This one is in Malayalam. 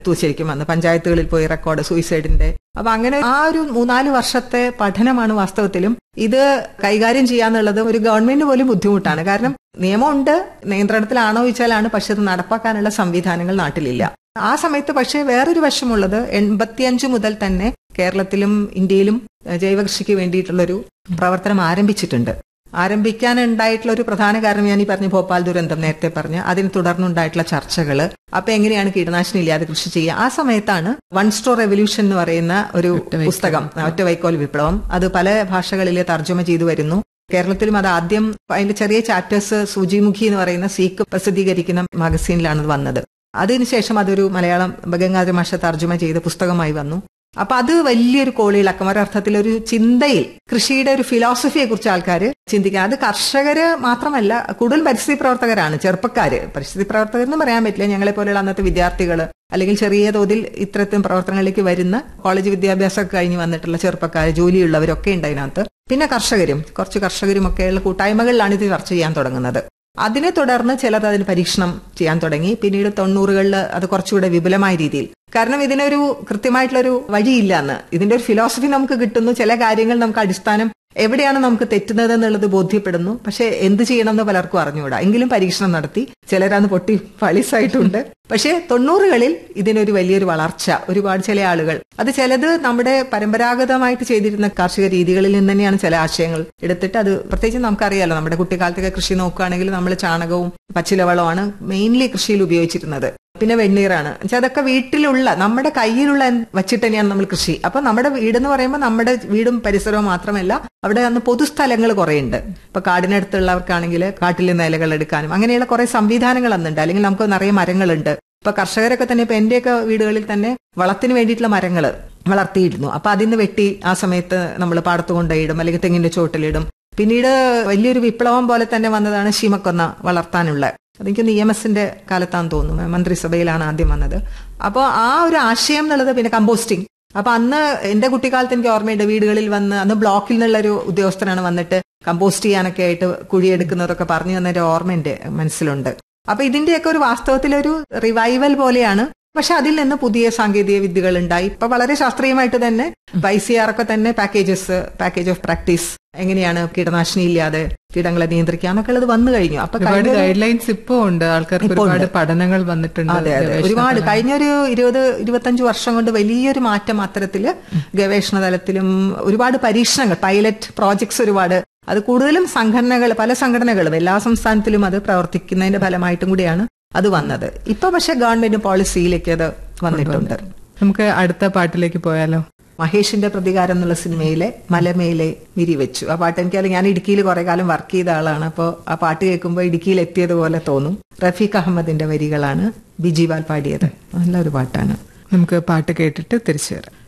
ശരിക്കും വന്ന് പഞ്ചായത്തുകളിൽ പോയി റെക്കോർഡ് സൂയിസൈഡിന്റെ അപ്പൊ അങ്ങനെ ആ ഒരു മൂന്നാല് വർഷത്തെ പഠനമാണ് വാസ്തവത്തിലും ഇത് കൈകാര്യം ചെയ്യാന്നുള്ളത് ഒരു ഗവൺമെന്റിന് പോലും ബുദ്ധിമുട്ടാണ് കാരണം നിയമമുണ്ട് നിയന്ത്രണത്തിലാണോ ചോദിച്ചാലാണ് പക്ഷെ അത് നടപ്പാക്കാനുള്ള സംവിധാനങ്ങൾ നാട്ടിലില്ല ആ സമയത്ത് പക്ഷേ വേറൊരു വശമുള്ളത് എൺപത്തിയഞ്ച് മുതൽ തന്നെ കേരളത്തിലും ഇന്ത്യയിലും ഏഹ്, ജൈവകൃഷിക്ക് വേണ്ടിയിട്ടുള്ളൊരു പ്രവർത്തനം ആരംഭിച്ചിട്ടുണ്ട് ആരംഭിക്കാനുണ്ടായിട്ടുള്ള ഒരു പ്രധാന കാരണം ഞാൻ ഈ പറഞ്ഞ ഭോപ്പാൽ ദുരന്തം നേരത്തെ പറഞ്ഞ അതിനെ തുടർന്നുണ്ടായിട്ടുള്ള ചർച്ചകൾ അപ്പൊ എങ്ങനെയാണ് കീടനാശിനി ഇല്ലാതെ കൃഷി ചെയ്യുക ആ സമയത്താണ് വൺ സ്റ്റോർ റെവല്യൂഷൻ എന്ന് പറയുന്ന ഒരു പുസ്തകം ഒറ്റ വൈക്കോൽ വിപ്ലവം അത് പല ഭാഷകളിൽ തർജ്ജമ ചെയ്തു വരുന്നു കേരളത്തിലും അത് ആദ്യം അതിന്റെ ചെറിയ ചാപ്റ്റേഴ്സ് സൂചിമുഖി എന്ന് പറയുന്ന സീക്ക് പ്രസിദ്ധീകരിക്കുന്ന മാഗസീനിലാണ് അത് വന്നത് അതിനുശേഷം അതൊരു മലയാളം ഗംഗാധര മാഷ തർജ്ജമ ചെയ്ത പുസ്തകമായി വന്നു അപ്പൊ അത് വലിയൊരു കോളിളക്കം ഒരർത്ഥത്തിൽ ഒരു ചിന്തയിൽ കൃഷിയുടെ ഒരു ഫിലോസഫിയെ കുറിച്ച് ആൾക്കാർ ചിന്തിക്കുക അത് കർഷകര് മാത്രമല്ല കൂടുതൽ പരിസ്ഥിതി പ്രവർത്തകരാണ് ചെറുപ്പക്കാര് പരിസ്ഥിതി പ്രവർത്തകർ എന്ന് പറയാൻ പറ്റില്ല ഞങ്ങളെ പോലെയുള്ള അന്നത്തെ വിദ്യാർത്ഥികൾ അല്ലെങ്കിൽ ചെറിയ തോതിൽ ഇത്തരത്തിൽ പ്രവർത്തനങ്ങളിലേക്ക് വരുന്ന കോളേജ് വിദ്യാഭ്യാസമൊക്കെ കഴിഞ്ഞ് വന്നിട്ടുള്ള ചെറുപ്പക്കാർ ജോലിയുള്ളവരൊക്കെ ഉണ്ട് അതിനകത്ത് പിന്നെ കർഷകരും കുറച്ച് കർഷകരും ഒക്കെയുള്ള കൂട്ടായ്മകളിലാണ് ഇത് ചർച്ച ചെയ്യാൻ തുടങ്ങുന്നത് അതിനെ തുടർന്ന് ചിലർ അതിന് പരീക്ഷണം ചെയ്യാൻ തുടങ്ങി പിന്നീട് തൊണ്ണൂറുകളിൽ അത് കുറച്ചുകൂടെ വിപുലമായ രീതിയിൽ കാരണം ഇതിനൊരു കൃത്യമായിട്ടുള്ളൊരു വഴിയില്ല എന്ന് ഇതിന്റെ ഒരു ഫിലോസഫി നമുക്ക് കിട്ടുന്നു ചില കാര്യങ്ങൾ നമുക്ക് അടിസ്ഥാനം എവിടെയാണ് നമുക്ക് തെറ്റുന്നത് എന്നുള്ളത് ബോധ്യപ്പെടുന്നു പക്ഷെ എന്ത് ചെയ്യണമെന്ന് പലർക്കും അറിഞ്ഞുകൂടാ എങ്കിലും പരീക്ഷണം നടത്തി ചിലരന്ന് പൊട്ടി പളിസായിട്ടുണ്ട് പക്ഷേ തൊണ്ണൂറുകളിൽ ഇതിനൊരു വലിയൊരു വളർച്ച ഒരുപാട് ചില ആളുകൾ അത് ചിലത് നമ്മുടെ പരമ്പരാഗതമായിട്ട് ചെയ്തിരുന്ന കാർഷിക രീതികളിൽ നിന്ന് തന്നെയാണ് ചില ആശയങ്ങൾ എടുത്തിട്ട് അത് പ്രത്യേകിച്ച് നമുക്കറിയാലോ നമ്മുടെ കുട്ടിക്കാലത്തൊക്കെ കൃഷി നോക്കുകയാണെങ്കിൽ നമ്മൾ ചാണകവും പച്ചിലവളമാണ് മെയിൻലി കൃഷിയിൽ ഉപയോഗിച്ചിരുന്നത് പിന്നെ വെണ്ണീറാണ് എന്നുവെച്ചാൽ അതൊക്കെ വീട്ടിലുള്ള നമ്മുടെ കയ്യിലുള്ള വച്ചിട്ട് തന്നെയാണ് നമ്മൾ കൃഷി അപ്പൊ നമ്മുടെ വീടെന്ന് പറയുമ്പോൾ നമ്മുടെ വീടും പരിസരവും മാത്രമല്ല അവിടെ അന്ന് പൊതുസ്ഥലങ്ങൾ കുറെ ഉണ്ട് ഇപ്പൊ കാടിനടുത്തുള്ളവർക്കാണെങ്കിൽ കാട്ടിൽ നിന്ന് ഇലകൾ എടുക്കാനും അങ്ങനെയുള്ള കുറെ സംവിധാനങ്ങൾ അന്നുണ്ട് അല്ലെങ്കിൽ നമുക്ക് നിറയെ മരങ്ങളുണ്ട് ഇപ്പൊ കർഷകരൊക്കെ തന്നെ ഇപ്പൊ എന്റെയൊക്കെ വീടുകളിൽ തന്നെ വളത്തിന് വേണ്ടിയിട്ടുള്ള മരങ്ങൾ വളർത്തിയിരുന്നു അപ്പൊ അതിന്ന് വെട്ടി ആ സമയത്ത് നമ്മൾ പാടത്ത് കൊണ്ടുപോയിടും അല്ലെങ്കിൽ തെങ്ങിന്റെ ചോട്ടിലിടും പിന്നീട് വലിയൊരു വിപ്ലവം പോലെ തന്നെ വന്നതാണ് ശീമക്കൊന്ന വളർത്താനുള്ള അതെനിക്ക് നിയമസിന്റെ കാലത്താന്ന് തോന്നുന്നു മന്ത്രിസഭയിലാണ് ആദ്യം വന്നത് അപ്പോൾ ആ ഒരു ആശയം എന്നുള്ളത് പിന്നെ കമ്പോസ്റ്റിംഗ് അപ്പൊ അന്ന് എന്റെ കുട്ടിക്കാലത്ത് എനിക്ക് ഓർമ്മയുണ്ട് വീടുകളിൽ വന്ന് അന്ന് ബ്ലോക്കിൽ നിന്നുള്ള ഒരു ഉദ്യോഗസ്ഥനാണ് വന്നിട്ട് കമ്പോസ്റ്റ് ചെയ്യാനൊക്കെ ആയിട്ട് കുഴിയെടുക്കുന്നതൊക്കെ പറഞ്ഞു തന്നൊരു ഓർമ്മ എന്റെ മനസ്സിലുണ്ട് അപ്പൊ ഇതിന്റെയൊക്കെ ഒരു വാസ്തവത്തിലൊരു റിവൈവൽ പോലെയാണ് പക്ഷെ അതിൽ നിന്ന് പുതിയ സാങ്കേതിക വിദ്യകൾ ഉണ്ടായി ഇപ്പൊ വളരെ ശാസ്ത്രീയമായിട്ട് തന്നെ ഐ സി ആർ ഒക്കെ തന്നെ പാക്കേജസ് പാക്കേജ് ഓഫ് പ്രാക്ടീസ് എങ്ങനെയാണ് കീടനാശിനി ഇല്ലാതെ കീടങ്ങളെ നിയന്ത്രിക്കാന്നൊക്കെ ഉള്ളത് വന്നു കഴിഞ്ഞു അപ്പൊ ഒരുപാട് കഴിഞ്ഞ ഒരു- ഗൈഡ് ലൈൻസ് ഇപ്പോ ഉണ്ട് ആൾക്കാർക്ക് ഇപ്പോ ഒരുപാട് ഉണ്ട്. പഠനങ്ങൾ വന്നിട്ടുണ്ട് അതെ അതെ ഗവേഷണ ഒരുപാട് പഠനങ്ങൾ. കഴിഞ്ഞൊരു ഇരുപത് ഇരുപത്തഞ്ച് വർഷം കൊണ്ട് വലിയൊരു മാറ്റം അത്തരത്തില് ഗവേഷണ തലത്തിലും ഒരുപാട് പരീക്ഷണങ്ങൾ പൈലറ്റ് പ്രോജക്ട്സ് ഒരുപാട് അത് കൂടുതലും സംഘടനകൾ പല സംഘടനകളും എല്ലാ സംസ്ഥാനത്തിലും അത് പ്രവർത്തിക്കുന്നതിന്റെ ഫലമായിട്ടും കൂടിയാണ് അത് വന്നത് ഇപ്പൊ പക്ഷെ ഗവൺമെന്റ് പോളിസിയിലേക്ക് അത് വന്നിട്ടുണ്ട് നമുക്ക് അടുത്ത പാട്ടിലേക്ക് പോയാലോ മഹേഷിന്റെ പ്രതികാരം എന്നുള്ള സിനിമയിലെ മലമേലെ വിരിവെച്ചു ആ പാട്ട് എനിക്കറിയാം ഞാൻ ഇടുക്കിയിൽ കുറെ കാലം വർക്ക് ചെയ്ത ആളാണ് അപ്പോൾ ആ പാട്ട് കേൾക്കുമ്പോൾ ഇടുക്കിയിൽ എത്തിയതുപോലെ തോന്നും റഫീഖ് അഹമ്മദിന്റെ വരികളാണ് ബിജിവാൽ പാടിയത് നല്ലൊരു പാട്ടാണ് നമുക്ക് പാട്ട് കേട്ടിട്ട് തിരിച്ചു വരാം